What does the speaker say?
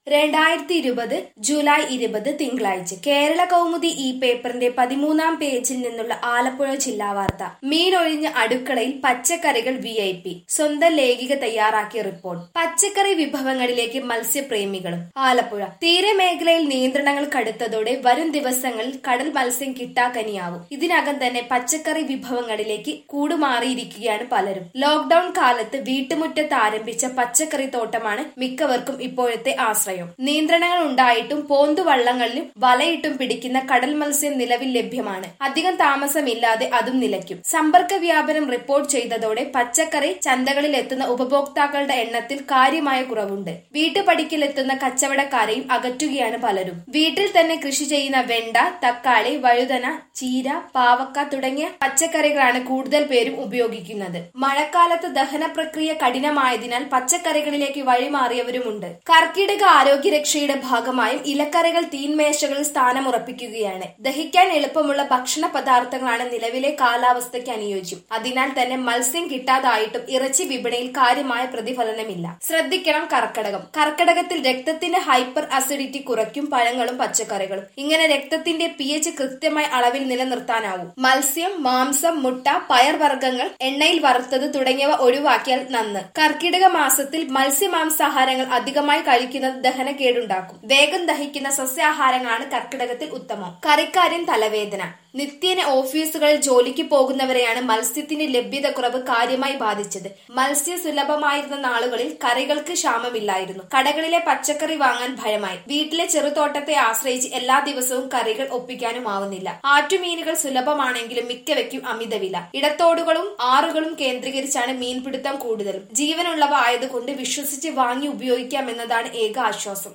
രണ്ടായിരത്തി ഇരുപത് ജൂലൈ ഇരുപത് തിങ്കളാഴ്ച കേരള കൗമുദി ഈ പേപ്പറിന്റെ പതിമൂന്നാം പേജിൽ നിന്നുള്ള ആലപ്പുഴ ജില്ലാ വാർത്ത മീനൊഴിഞ്ഞ അടുക്കളയിൽ പച്ചക്കറികൾ വി ഐ പി സ്വന്തം ലേഖിക തയ്യാറാക്കിയ റിപ്പോർട്ട് പച്ചക്കറി വിഭവങ്ങളിലേക്ക് മത്സ്യപ്രേമികളും ആലപ്പുഴ തീരമേഖലയിൽ നിയന്ത്രണങ്ങൾ കടുത്തതോടെ വരും ദിവസങ്ങളിൽ കടൽ മത്സ്യം കിട്ടാക്കനിയാവും ഇതിനകം തന്നെ പച്ചക്കറി വിഭവങ്ങളിലേക്ക് കൂടുമാറിയിരിക്കുകയാണ് പലരും ലോക്ഡൌൺ കാലത്ത് വീട്ടുമുറ്റത്ത് ആരംഭിച്ച പച്ചക്കറി തോട്ടമാണ് മിക്കവർക്കും ഇപ്പോഴത്തെ ആശ്രയം നിയന്ത്രണങ്ങൾ ഉണ്ടായിട്ടും പോന്തുവള്ളങ്ങളിലും വലയിട്ടും പിടിക്കുന്ന കടൽ മത്സ്യം നിലവിൽ ലഭ്യമാണ് അധികം താമസമില്ലാതെ അതും നിലയ്ക്കും സമ്പർക്ക വ്യാപനം റിപ്പോർട്ട് ചെയ്തതോടെ പച്ചക്കറി ചന്തകളിൽ എത്തുന്ന ഉപഭോക്താക്കളുടെ എണ്ണത്തിൽ കാര്യമായ കുറവുണ്ട് വീട്ടുപടിക്കലെത്തുന്ന കച്ചവടക്കാരെയും അകറ്റുകയാണ് പലരും വീട്ടിൽ തന്നെ കൃഷി ചെയ്യുന്ന വെണ്ട തക്കാളി വഴുതന ചീര പാവക്ക തുടങ്ങിയ പച്ചക്കറികളാണ് കൂടുതൽ പേരും ഉപയോഗിക്കുന്നത് മഴക്കാലത്ത് ദഹന പ്രക്രിയ കഠിനമായതിനാൽ പച്ചക്കറികളിലേക്ക് വഴിമാറിയവരുമുണ്ട് കർക്കിടക ആരോഗ്യരക്ഷയുടെ ഭാഗമായും ഇലക്കറികൾ തീൻമേശകളിൽ സ്ഥാനമുറപ്പിക്കുകയാണ് ദഹിക്കാൻ എളുപ്പമുള്ള ഭക്ഷണ പദാർത്ഥങ്ങളാണ് നിലവിലെ കാലാവസ്ഥയ്ക്ക് അനുയോജ്യം അതിനാൽ തന്നെ മത്സ്യം കിട്ടാതായിട്ടും ഇറച്ചി വിപണിയിൽ കാര്യമായ പ്രതിഫലനമില്ല ശ്രദ്ധിക്കണം കർക്കടകം കർക്കടകത്തിൽ രക്തത്തിന്റെ ഹൈപ്പർ അസിഡിറ്റി കുറയ്ക്കും പഴങ്ങളും പച്ചക്കറികളും ഇങ്ങനെ രക്തത്തിന്റെ പി എച്ച് കൃത്യമായി അളവിൽ നിലനിർത്താനാവും മത്സ്യം മാംസം മുട്ട പയർവർഗ്ഗങ്ങൾ എണ്ണയിൽ വറുത്തത് തുടങ്ങിയവ ഒഴിവാക്കിയാൽ നന്ന് കർക്കിടക മാസത്തിൽ മത്സ്യമാംസാഹാരങ്ങൾ അധികമായി കഴിക്കുന്നത് ദഹനക്കേടുണ്ടാക്കും വേഗം ദഹിക്കുന്ന സസ്യാഹാരങ്ങളാണ് കർക്കിടകത്തിൽ ഉത്തമം കറിക്കാര്യൻ തലവേദന നിത്യേന ഓഫീസുകളിൽ ജോലിക്ക് പോകുന്നവരെയാണ് മത്സ്യത്തിന്റെ ലഭ്യത കുറവ് കാര്യമായി ബാധിച്ചത് മത്സ്യ സുലഭമായിരുന്ന നാളുകളിൽ കറികൾക്ക് ക്ഷാമമില്ലായിരുന്നു കടകളിലെ പച്ചക്കറി വാങ്ങാൻ ഭയമായി വീട്ടിലെ ചെറുതോട്ടത്തെ ആശ്രയിച്ച് എല്ലാ ദിവസവും കറികൾ ഒപ്പിക്കാനും ആവുന്നില്ല ആറ്റുമീനുകൾ സുലഭമാണെങ്കിലും മിക്കവയ്ക്കും അമിതവില ഇടത്തോടുകളും ആറുകളും കേന്ദ്രീകരിച്ചാണ് മീൻപിടുത്തം കൂടുതലും ജീവനുള്ളവ ആയതുകൊണ്ട് വിശ്വസിച്ച് വാങ്ങി ഉപയോഗിക്കാമെന്നതാണ് ഏക ആശ്വാസം